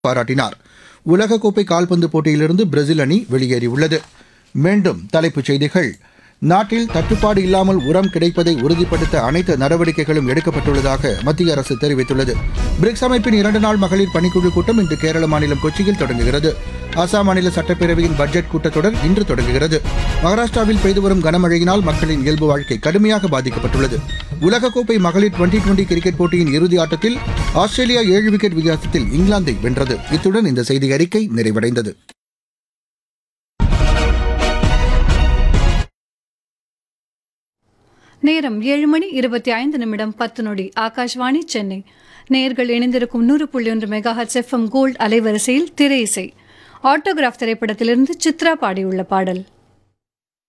பாராட்டினார் உலகக்கோப்பை கால்பந்து போட்டியிலிருந்து பிரேசில் அணி வெளியேறியுள்ளது மீண்டும் தலைப்புச் செய்திகள் நாட்டில் தட்டுப்பாடு இல்லாமல் உரம் கிடைப்பதை உறுதிப்படுத்த அனைத்து நடவடிக்கைகளும் எடுக்கப்பட்டுள்ளதாக மத்திய அரசு தெரிவித்துள்ளது பிரிக்ஸ் அமைப்பின் இரண்டு நாள் மகளிர் பணிக்குழு கூட்டம் இன்று கேரள மாநிலம் கொச்சியில் தொடங்குகிறது அசாம் மாநில சட்டப்பேரவையின் பட்ஜெட் கூட்டத்தொடர் இன்று தொடங்குகிறது மகாராஷ்டிராவில் பெய்து வரும் கனமழையினால் மக்களின் இயல்பு வாழ்க்கை கடுமையாக பாதிக்கப்பட்டுள்ளது உலகக்கோப்பை மகளிர் டுவெண்டி டுவெண்டி கிரிக்கெட் போட்டியின் இறுதி ஆட்டத்தில் ஆஸ்திரேலியா ஏழு விக்கெட் வித்தியாசத்தில் இங்கிலாந்தை வென்றது இத்துடன் இந்த செய்தி அறிக்கை நிறைவடைந்தது நேரம் ஏழு மணி இருபத்தி ஐந்து நிமிடம் பத்து நொடி ஆகாஷ்வாணி சென்னை நேர்கள் இணைந்திருக்கும் நூறு புள்ளி ஒன்று மெகா ஹெச் எஃப்எம் கோல்ட் அலைவரிசையில் திரை இசை ஆட்டோகிராஃப் திரைப்படத்திலிருந்து சித்ரா பாடியுள்ள பாடல்